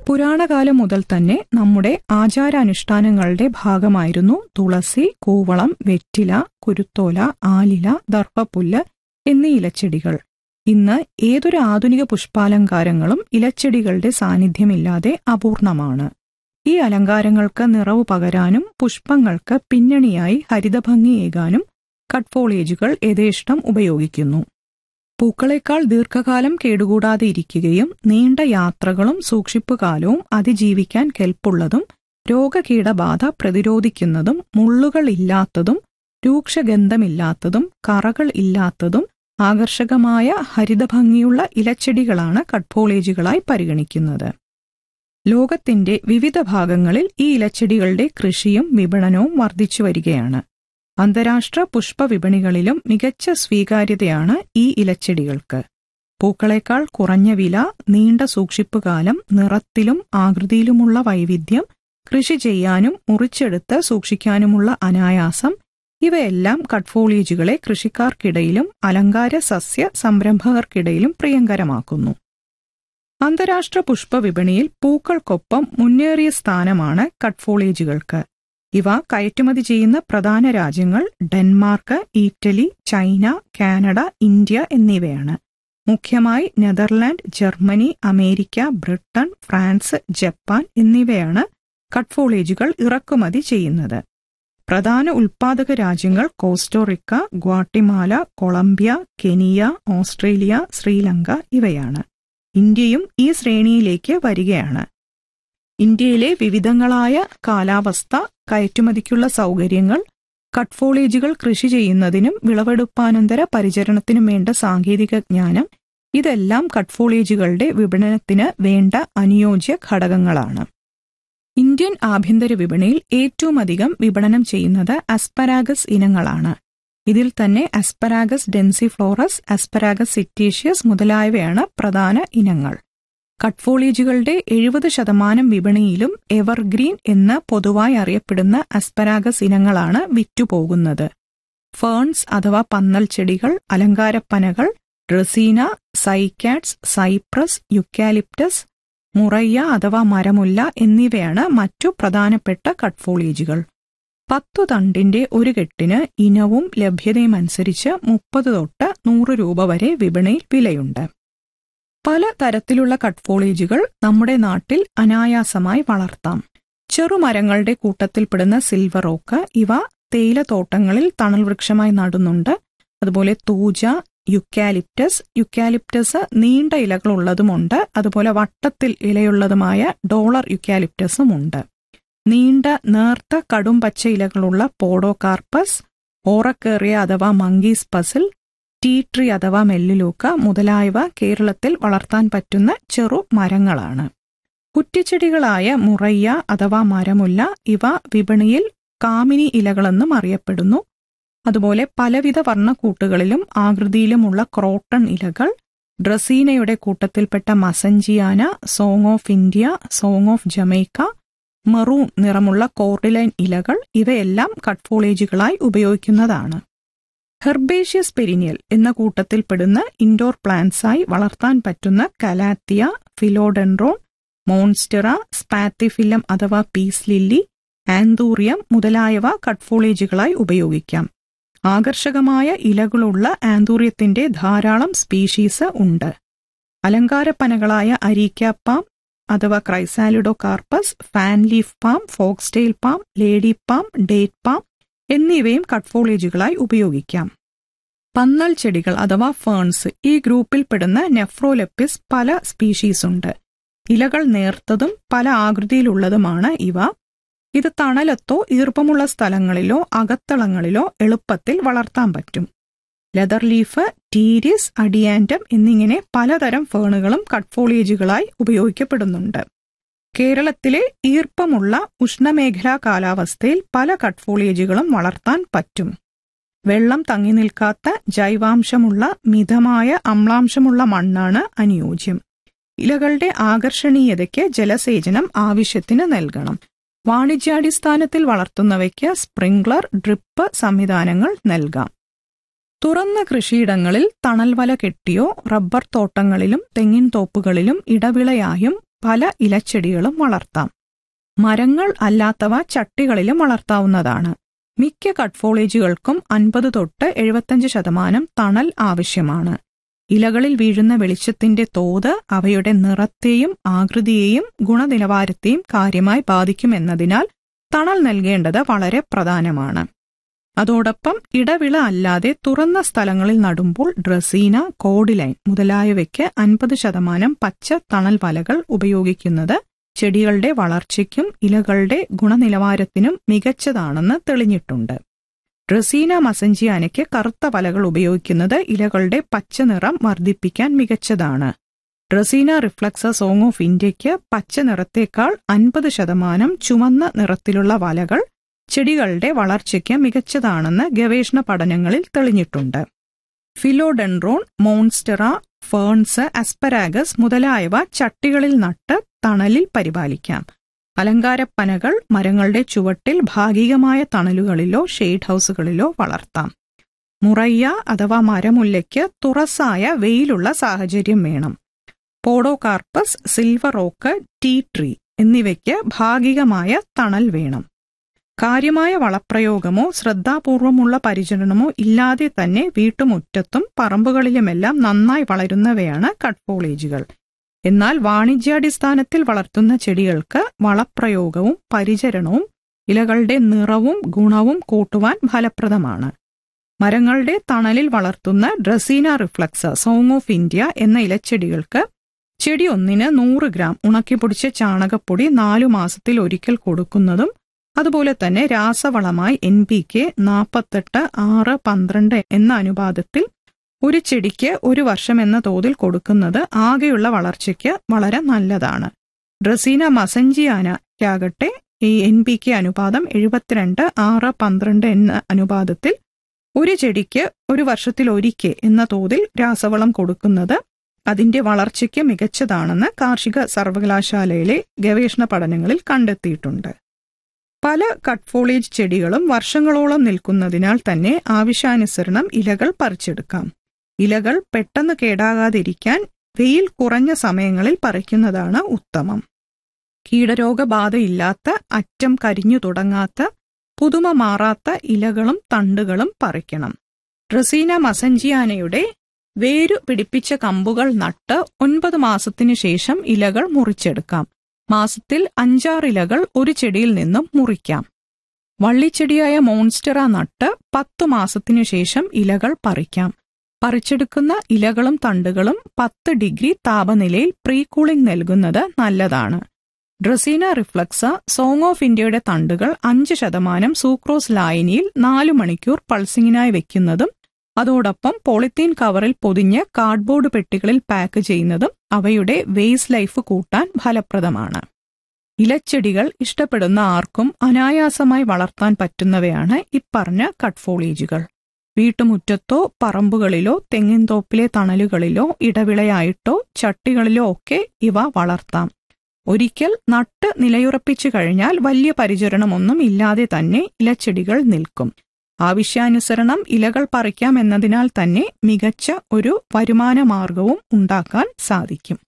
പുരാണകാലം മുതൽ തന്നെ നമ്മുടെ ആചാരാനുഷ്ഠാനങ്ങളുടെ ഭാഗമായിരുന്നു തുളസി കൂവളം വെറ്റില കുരുത്തോല ആലില ദർഭപ്പുല്ല് എന്നീ ഇലച്ചെടികൾ ഇന്ന് ഏതൊരു ആധുനിക പുഷ്പാലങ്കാരങ്ങളും ഇലച്ചെടികളുടെ സാന്നിധ്യമില്ലാതെ അപൂർണമാണ് ഈ അലങ്കാരങ്ങൾക്ക് നിറവ് പകരാനും പുഷ്പങ്ങൾക്ക് പിന്നണിയായി ഹരിതഭംഗിയേകാനും കട്ട്ഫോളേജുകൾ യഥേഷ്ടം ഉപയോഗിക്കുന്നു പൂക്കളേക്കാൾ ദീർഘകാലം കേടുകൂടാതെ ഇരിക്കുകയും നീണ്ട യാത്രകളും സൂക്ഷിപ്പുകാലവും അതിജീവിക്കാൻ കെൽപ്പുള്ളതും രോഗകീടബാധ പ്രതിരോധിക്കുന്നതും മുള്ളുകൾ ഇല്ലാത്തതും രൂക്ഷഗന്ധമില്ലാത്തതും കറകൾ ഇല്ലാത്തതും ആകർഷകമായ ഹരിതഭംഗിയുള്ള ഇലച്ചെടികളാണ് കട്ട്ഫോളേജുകളായി പരിഗണിക്കുന്നത് ലോകത്തിന്റെ വിവിധ ഭാഗങ്ങളിൽ ഈ ഇലച്ചെടികളുടെ കൃഷിയും വിപണനവും വർദ്ധിച്ചു വരികയാണ് അന്താരാഷ്ട്ര പുഷ്പവിപണികളിലും മികച്ച സ്വീകാര്യതയാണ് ഈ ഇലച്ചെടികൾക്ക് പൂക്കളേക്കാൾ കുറഞ്ഞ വില നീണ്ട സൂക്ഷിപ്പുകാലം നിറത്തിലും ആകൃതിയിലുമുള്ള വൈവിധ്യം കൃഷി ചെയ്യാനും മുറിച്ചെടുത്ത് സൂക്ഷിക്കാനുമുള്ള അനായാസം ഇവയെല്ലാം കട്ട്ഫോളിയേജുകളെ കൃഷിക്കാർക്കിടയിലും അലങ്കാര സസ്യ സംരംഭകർക്കിടയിലും പ്രിയങ്കരമാക്കുന്നു അന്താരാഷ്ട്ര പുഷ്പവിപണിയിൽ പൂക്കൾക്കൊപ്പം മുന്നേറിയ സ്ഥാനമാണ് കട്ട്ഫോളേജുകൾക്ക് ഇവ കയറ്റുമതി ചെയ്യുന്ന പ്രധാന രാജ്യങ്ങൾ Denmark Italy China Canada India എന്നിവയാണ് മുഖ്യമായി Netherland Germany America Britain France Japan എന്നിവയാണ് കട്ട്ഫോളേജുകൾ ഇറക്കുമതി ചെയ്യുന്നത് പ്രധാന ഉൽപാദക രാജ്യങ്ങൾ Costa Rica Guatemala Colombia Kenya Australia Sri Lanka ഇവയാണ് ഇന്ത്യയും ഈ ശ്രേണിയിലേക്ക് വരികയാണ് ഇന്ത്യയിലെ വിവിധങ്ങളായ കാലാവസ്ഥ കയറ്റുമതിക്കുള്ള സൗകര്യങ്ങൾ കട്ട്ഫോളേജുകൾ കൃഷി ചെയ്യുന്നതിനും വിളവെടുപ്പാനന്തര പരിചരണത്തിനും വേണ്ട സാങ്കേതിക ജ്ഞാനം ഇതെല്ലാം കട്ട്ഫോളേജുകളുടെ വിപണനത്തിന് വേണ്ട അനുയോജ്യ ഘടകങ്ങളാണ് ഇന്ത്യൻ ആഭ്യന്തര വിപണിയിൽ ഏറ്റവുമധികം വിപണനം ചെയ്യുന്നത് അസ്പരാഗസ് ഇനങ്ങളാണ് ഇതിൽ തന്നെ അസ്പരാഗസ് ഡെൻസിഫ്ലോറസ് അസ്പരാഗസ് സിറ്റീഷ്യസ് മുതലായവയാണ് പ്രധാന ഇനങ്ങൾ കട്ട്ഫോളേജുകളുടെ എഴുപത് ശതമാനം വിപണിയിലും എവർഗ്രീൻ എന്ന് പൊതുവായി അറിയപ്പെടുന്ന അസ്പരാഗസ് ഇനങ്ങളാണ് വിറ്റുപോകുന്നത് ഫേൺസ് അഥവാ പന്നൽ ചെടികൾ അലങ്കാരപ്പനകൾ dracaena cycads cypress eucalyptus murraya അഥവാ മരമുല്ല എന്നിവയാണ് മറ്റു പ്രധാനപ്പെട്ട കട്ട്ഫോളേജുകൾ പത്തു തണ്ടിന്റെ ഒരു കെട്ടിന് ഇനവും ലഭ്യതയും അനുസരിച്ച് മുപ്പത് തൊട്ട് നൂറ് രൂപ വരെ വിപണിയിൽ വിലയുണ്ട് പല തരത്തിലുള്ള കട്ട്ഫോളേജുകൾ നമ്മുടെ നാട്ടിൽ അനായാസമായി വളർത്താം ചെറുമരങ്ങളുടെ കൂട്ടത്തിൽപ്പെടുന്ന സിൽവർ ഓക്ക് ഇവ തേയിലത്തോട്ടങ്ങളിൽ തണൽ വൃക്ഷമായി നടുന്നുണ്ട് അതുപോലെ തൂജ യുക്കാലിപ്റ്റസ് യുക്കാലിപ്റ്റസ് നീണ്ട ഇലകളുള്ളതുമുണ്ട് അതുപോലെ വട്ടത്തിൽ ഇലയുള്ളതുമായ ഡോളർ യുക്കാലിപ്റ്റസും ഉണ്ട് നീണ്ട നേർത്ത കടും പച്ച ഇലകളുള്ള പോഡോകാർപ്പസ് ഓറക്കേറിയ അഥവാ മങ്കീസ് പസിൽ ടീ ട്രീ അഥവാ മെല്ലിലൂക്ക മുതലായവ കേരളത്തിൽ വളർത്താൻ പറ്റുന്ന ചെറു മരങ്ങളാണ് കുറ്റിച്ചെടികളായ മുറയ്യ അഥവാ മരമുല്ല ഇവ വിപണിയിൽ കാമിനി ഇലകളെന്നും അറിയപ്പെടുന്നു അതുപോലെ പലവിധ വർണ്ണക്കൂട്ടുകളിലും ആകൃതിയിലുമുള്ള ക്രോട്ടൺ ഇലകൾ ഡ്രസീനയുടെ കൂട്ടത്തിൽപ്പെട്ട massangeana song of India song of Jamaica maroon നിറമുള്ള കോർഡിലൈൻ ഇലകൾ ഇവയെല്ലാം കട്ട്ഫോളേജുകളായി ഉപയോഗിക്കുന്നതാണ് ഹെർബേഷ്യസ് പെരിനിയൽ എന്ന കൂട്ടത്തിൽപ്പെടുന്ന ഇൻഡോർ പ്ലാന്റ്സായി വളർത്താൻ പറ്റുന്ന കലാത്തിയ ഫിലോഡെൻഡ്രോൺ മോൺസ്റ്ററ സ്പാത്തിഫില്ലം അഥവാ പീസ് ലില്ലി ആന്തൂറിയം മുതലായവ കട്ട്ഫോളേജുകളായി ഉപയോഗിക്കാം ആകർഷകമായ ഇലകളുള്ള ആന്തൂര്യത്തിന്റെ ധാരാളം സ്പീഷീസ് ഉണ്ട് അലങ്കാരപ്പനകളായ അരീക്ക പാം അഥവാ chrysalidocarpus fan leaf palm foxtail palm lady palm date palm എന്നിവയും കട്ട്ഫോളേജുകളായി ഉപയോഗിക്കാം പന്നൽ ചെടികൾ അഥവാ ഫേൺസ് ഈ ഗ്രൂപ്പിൽപ്പെടുന്ന നെഫ്രോലെപ്പിസ് പല സ്പീഷീസ് ഉണ്ട് ഇലകൾ നേർത്തതും പല ആകൃതിയിലുള്ളതുമാണ് ഇവ ഇത് തണലത്തോ ഈർപ്പമുള്ള സ്ഥലങ്ങളിലോ അകത്തളങ്ങളിലോ എളുപ്പത്തിൽ വളർത്താൻ പറ്റും ലെതർ ലീഫ് ടീരിസ് അഡിയാൻഡം എന്നിങ്ങനെ പലതരം ഫേണുകളും കട്ട്ഫോളിയേജുകളായി ഉപയോഗിക്കപ്പെടുന്നുണ്ട് കേരളത്തിലെ ഈർപ്പമുള്ള ഉഷ്ണമേഖലാ കാലാവസ്ഥയിൽ പല കട്ട്ഫോളിയേജുകളും വളർത്താൻ പറ്റും വെള്ളം തങ്ങി നിൽക്കാത്ത ജൈവാംശമുള്ള മിതമായ അമ്ലാംശമുള്ള മണ്ണാണ് അനുയോജ്യം ഇലകളുടെ ആകർഷണീയതയ്ക്ക് ജലസേചനം ആവശ്യത്തിന് നൽകണം വാണിജ്യാടിസ്ഥാനത്തിൽ വളർത്തുന്നവയ്ക്ക് സ്പ്രിംഗ്ലർ ഡ്രിപ്പ് സംവിധാനങ്ങൾ നൽകാം തുറന്ന കൃഷിയിടങ്ങളിൽ തണൽവല കെട്ടിയോ റബ്ബർ തോട്ടങ്ങളിലും തെങ്ങിൻ തോപ്പുകളിലും ഇടവിളയായും പല ഇലച്ചെടികളും വളർത്താം മരങ്ങൾ അല്ലാത്തവ ചട്ടികളിലും വളർത്താവുന്നതാണ് മിക്ക കട്ട്ഫോളേജുകൾക്കും അൻപത് തൊട്ട് എഴുപത്തഞ്ച് ശതമാനം തണൽ ആവശ്യമാണ് ഇലകളിൽ വീഴുന്ന വെളിച്ചത്തിന്റെ തോത് അവയുടെ നിറത്തെയും ആകൃതിയെയും ഗുണനിലവാരത്തെയും കാര്യമായി ബാധിക്കുമെന്നതിനാൽ തണൽ നൽകേണ്ടത് വളരെ പ്രധാനമാണ് അതോടൊപ്പം ഇടവിള അല്ലാതെ തുറന്ന സ്ഥലങ്ങളിൽ നടുമ്പോൾ ഡ്രസീന കോഡിലൈൻ മുതലായവയ്ക്ക് അൻപത് ശതമാനം പച്ച തണൽ വലകൾ ഉപയോഗിക്കുന്നത് ചെടികളുടെ വളർച്ചയ്ക്കും ഇലകളുടെ ഗുണനിലവാരത്തിനും മികച്ചതാണെന്ന് തെളിഞ്ഞിട്ടുണ്ട് ഡ്രസീന മസഞ്ചിയാനയ്ക്ക് കറുത്ത വലകൾ ഉപയോഗിക്കുന്നത് ഇലകളുടെ പച്ച നിറം വർദ്ധിപ്പിക്കാൻ മികച്ചതാണ് ഡ്രസീന റിഫ്ലക്സ സോങ് ഓഫ് ഇന്ത്യയ്ക്ക് പച്ച നിറത്തേക്കാൾ അൻപത് ശതമാനം ചുവന്ന നിറത്തിലുള്ള വലകൾ ചെടികളുടെ വളർച്ചയ്ക്ക് മികച്ചതാണെന്ന് ഗവേഷണ പഠനങ്ങളിൽ തെളിഞ്ഞിട്ടുണ്ട് ഫിലോഡെൻഡ്രോൺ മോൺസ്റ്ററ ഫേൺസ് അസ്പരാഗസ് മുതലായവ ചട്ടികളിൽ നട്ട് തണലിൽ പരിപാലിക്കാം അലങ്കാരപ്പനകൾ മരങ്ങളുടെ ചുവട്ടിൽ ഭാഗികമായ തണലുകളിലോ ഷെയ്ഡ് ഹൗസുകളിലോ വളർത്താം മുറയ്യ അഥവാ മരമുല്ലയ്ക്ക് തുറസായ വെയിലുള്ള സാഹചര്യം വേണം podocarpus silver oak tea tree എന്നിവയ്ക്ക് ഭാഗികമായ തണൽ വേണം കാര്യമായ വളപ്രയോഗമോ ശ്രദ്ധാപൂർവമുള്ള പരിചരണമോ ഇല്ലാതെ തന്നെ വീട്ടുമുറ്റത്തും പറമ്പുകളിലുമെല്ലാം നന്നായി വളരുന്നവയാണ് കട്ട്ഫോളേജുകൾ എന്നാൽ വാണിജ്യാടിസ്ഥാനത്തിൽ വളർത്തുന്ന ചെടികൾക്ക് വളപ്രയോഗവും പരിചരണവും ഇലകളുടെ നിറവും ഗുണവും കൂട്ടുവാൻ ഫലപ്രദമാണ് മരങ്ങളുടെ തണലിൽ വളർത്തുന്ന dracaena reflexa song of India എന്ന ഇലച്ചെടികൾക്ക് ചെടി ഒന്നിന് നൂറ് ഗ്രാം ഉണക്കിപ്പൊടിച്ച ചാണകപ്പൊടി നാലു മാസത്തിൽ ഒരിക്കൽ കൊടുക്കുന്നതും അതുപോലെ തന്നെ രാസവളമായി എൻ പി കെ നാൽപ്പത്തെട്ട് ആറ് പന്ത്രണ്ട് എന്ന അനുപാതത്തിൽ ഒരു ചെടിക്ക് ഒരു വർഷം എന്ന തോതിൽ കൊടുക്കുന്നത് ആകെയുള്ള വളർച്ചയ്ക്ക് വളരെ നല്ലതാണ് ഡ്രസീന മസഞ്ചിയാനയ്ക്കാകട്ടെ ഈ എൻ പി കെ അനുപാതം എഴുപത്തിരണ്ട് ആറ് പന്ത്രണ്ട് എന്ന അനുപാതത്തിൽ ഒരു ചെടിക്ക് ഒരു വർഷത്തിൽ ഒരിക്കെ എന്ന തോതിൽ രാസവളം കൊടുക്കുന്നത് അതിന്റെ വളർച്ചയ്ക്ക് മികച്ചതാണെന്ന് കാർഷിക സർവകലാശാലയിലെ ഗവേഷണ പഠനങ്ങളിൽ കണ്ടെത്തിയിട്ടുണ്ട് പല കട്ട്ഫോളേജ് ചെടികളും വർഷങ്ങളോളം നിൽക്കുന്നതിനാൽ തന്നെ ആവശ്യാനുസരണം ഇലകൾ പറിച്ചെടുക്കാം ഇലകൾ പെട്ടെന്ന് കേടാകാതിരിക്കാൻ വെയിൽ കുറഞ്ഞ സമയങ്ങളിൽ പറിക്കുന്നതാണ് ഉത്തമം കീടരോഗബാധയില്ലാത്ത അറ്റം കരിഞ്ഞു തുടങ്ങാത്ത പുതുമ മാറാത്ത ഇലകളും തണ്ടുകളും പറിക്കണം ഡ്രസീന മസഞ്ചിയാനയുടെ വേരു പിടിപ്പിച്ച കമ്പുകൾ നട്ട് ഒൻപത് മാസത്തിനു ശേഷം ഇലകൾ മുറിച്ചെടുക്കാം മാസത്തിൽ അഞ്ചാറ് ഇലകൾ ഒരു ചെടിയിൽ നിന്നും മുറിക്കാം വള്ളിച്ചെടിയായ മോൺസ്റ്ററ നട്ട് പത്തു മാസത്തിനു ശേഷം ഇലകൾ പറിക്കാം പറിച്ചെടുക്കുന്ന ഇലകളും തണ്ടുകളും പത്ത് ഡിഗ്രി താപനിലയിൽ പ്രീ കൂളിംഗ് നൽകുന്നത് നല്ലതാണ് ഡ്രസീന റിഫ്ലക്സ സോങ് ഓഫ് ഇന്ത്യയുടെ തണ്ടുകൾ അഞ്ച് ശതമാനം സൂക്രോസ് ലായനിയിൽ നാലു മണിക്കൂർ പൾസിങ്ങിനായി വെക്കുന്നതും അതോടൊപ്പം പോളിത്തീൻ കവറിൽ പൊതിഞ്ഞ് കാർഡ്ബോർഡ് പെട്ടികളിൽ പാക്ക് ചെയ്യുന്നതും അവയുടെ വേസ് ലൈഫ് കൂട്ടാൻ ഫലപ്രദമാണ് ഇലച്ചെടികൾ ഇഷ്ടപ്പെടുന്ന ആർക്കും അനായാസമായി വളർത്താൻ പറ്റുന്നവയാണ് ഇപ്പറഞ്ഞ കട്ട്ഫോളേജുകൾ വീട്ടുമുറ്റത്തോ പറമ്പുകളിലോ തെങ്ങിൻതോപ്പിലെ തണലുകളിലോ ഇടവിളയായിട്ടോ ചട്ടികളിലോ ഒക്കെ ഇവ വളർത്താം ഒരിക്കൽ നട്ട് നിലയുറപ്പിച്ചു കഴിഞ്ഞാൽ വലിയ പരിചരണമൊന്നും ഇല്ലാതെ തന്നെ ഇലച്ചെടികൾ നിൽക്കും ആവശ്യാനുസരണം ഇലകൾ പറിക്കാം എന്നതിനാൽ തന്നെ മികച്ച ഒരു വരുമാന മാർഗവും ഉണ്ടാക്കാൻ സാധിക്കും